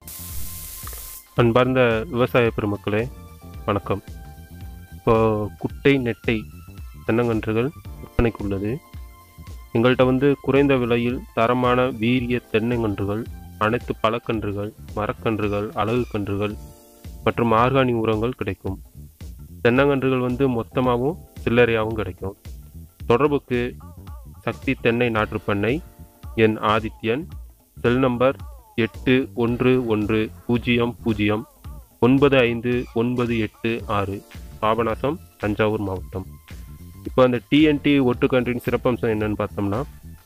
அன்பார்ந்த விவசாய பெருமக்களே வணக்கம் இப்போ குட்டை நெட்டை தென்னங்கன்றுகள் விற்பனைக்கு உள்ளது எங்கள்கிட்ட வந்து குறைந்த விலையில் தரமான வீரிய தென்னங்கன்றுகள் அனைத்து பழக்கன்றுகள் மரக்கன்றுகள் அழகு கன்றுகள் மற்றும் ஆர்கானிக் உரங்கள் கிடைக்கும் தென்னங்கன்றுகள் வந்து மொத்தமாகவும் சில்லறையாகவும் கிடைக்கும் தொடர்புக்கு சக்தி தென்னை நாற்றுப்பண்ணை என் ஆதித்யன் செல் நம்பர் எட்டு ஒன்று ஒன்று பூஜ்ஜியம் பூஜ்ஜியம் ஒன்பது ஐந்து ஒன்பது எட்டு ஆறு பாபநாசம் தஞ்சாவூர் மாவட்டம் இப்போ அந்த டிஎன்டி ஒட்டுக்கன்றின் சிறப்பம்சம் என்னன்னு பார்த்தோம்னா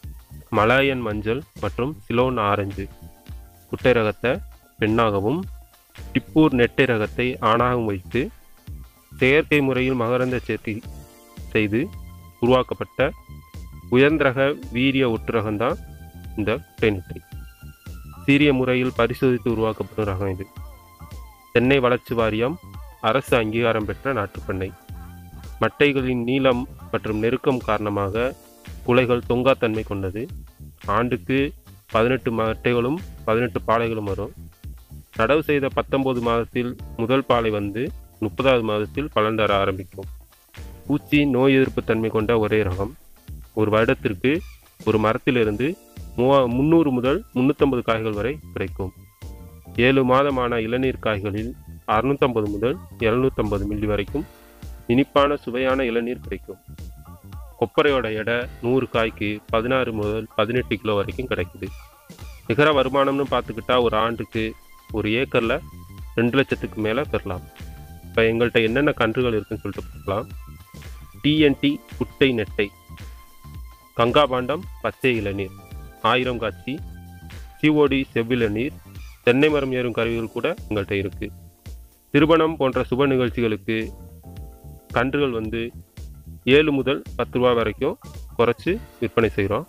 மலாயன் மஞ்சள் மற்றும் சிலோன் ஆரஞ்சு குட்டை ரகத்தை பெண்ணாகவும் டிப்பூர் நெட்டை ரகத்தை ஆணாகவும் வைத்து செயற்கை முறையில் மகரந்த சேர்க்கை செய்து உருவாக்கப்பட்ட உயர்ந்தரக வீரிய ஒட்டுரகம்தான் இந்த குட்டை நெட்டை சீரிய முறையில் பரிசோதித்து உருவாக்கப்படும் ரகம் இது தென்னை வளர்ச்சி வாரியம் அரசு அங்கீகாரம் பெற்ற நாட்டுப்பண்ணை மட்டைகளின் நீளம் மற்றும் நெருக்கம் காரணமாக குலைகள் தொங்காத்தன்மை கொண்டது ஆண்டுக்கு பதினெட்டு மட்டைகளும் பதினெட்டு பாலைகளும் வரும் நடவு செய்த பத்தொன்பது மாதத்தில் முதல் பாலை வந்து முப்பதாவது மாதத்தில் பலன் தர ஆரம்பிக்கும் பூச்சி நோய் எதிர்ப்பு தன்மை கொண்ட ஒரே ரகம் ஒரு வருடத்திற்கு ஒரு மரத்திலிருந்து மூவா முந்நூறு முதல் முந்நூற்றம்பது காய்கள் வரை கிடைக்கும் ஏழு மாதமான இளநீர் காய்களில் அறுநூத்தம்பது முதல் எழுநூற்றம்பது மில்லி வரைக்கும் இனிப்பான சுவையான இளநீர் கிடைக்கும் கொப்பரையோட எடை நூறு காய்க்கு பதினாறு முதல் பதினெட்டு கிலோ வரைக்கும் கிடைக்குது நிகர வருமானம்னு பார்த்துக்கிட்டா ஒரு ஆண்டுக்கு ஒரு ஏக்கரில் ரெண்டு லட்சத்துக்கு மேலே பெறலாம் இப்போ எங்கள்கிட்ட என்னென்ன கன்றுகள் இருக்குன்னு சொல்லிட்டு பார்க்கலாம் டிஎன்டி குட்டை நெட்டை கங்காபாண்டம் பச்சை இளநீர் ஆயிரம் காட்சி சிஓடி செவ்வில நீர் தென்னை மரம் ஏறும் கருவிகள் கூட எங்கள்கிட்ட இருக்கு திருமணம் போன்ற சுப நிகழ்ச்சிகளுக்கு கன்றுகள் வந்து ஏழு முதல் பத்து ரூபா வரைக்கும் குறைச்சி விற்பனை செய்கிறோம்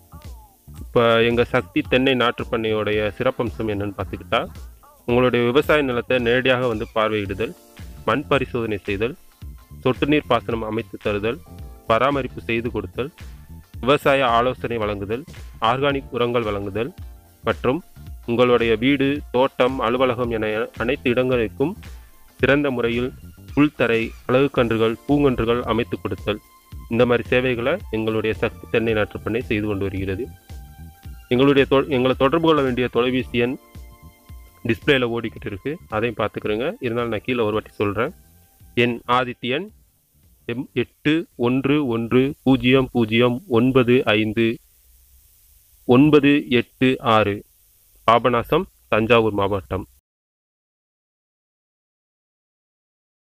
இப்போ எங்கள் சக்தி தென்னை நாற்றுப்பண்ணையோடைய சிறப்பம்சம் என்னன்னு பார்த்துக்கிட்டா உங்களுடைய விவசாய நிலத்தை நேரடியாக வந்து பார்வையிடுதல் மண் பரிசோதனை செய்தல் சொட்டு நீர் பாசனம் அமைத்து தருதல் பராமரிப்பு செய்து கொடுத்தல் விவசாய ஆலோசனை வழங்குதல் ஆர்கானிக் உரங்கள் வழங்குதல் மற்றும் உங்களுடைய வீடு தோட்டம் அலுவலகம் என அனைத்து இடங்களுக்கும் சிறந்த முறையில் புல்தரை அழகுக்கன்றுகள் பூங்கன்றுகள் அமைத்து கொடுத்தல் இந்த மாதிரி சேவைகளை எங்களுடைய சக்தி தென்னை நாற்றுப்பண்ணை செய்து கொண்டு வருகிறது எங்களுடைய தொ எங்களை தொடர்பு கொள்ள வேண்டிய தொலைபேசி எண் டிஸ்பிளேல ஓடிக்கிட்டு இருக்கு அதையும் பார்த்துக்கிறோங்க இருந்தாலும் நான் கீழே ஒரு வாட்டி சொல்கிறேன் என் ஆதித்யன் எம் எட்டு ஒன்று ஒன்று பூஜ்ஜியம் பூஜ்ஜியம் ஒன்பது ஐந்து ஒன்பது எட்டு ஆறு பாபநாசம் தஞ்சாவூர் மாவட்டம்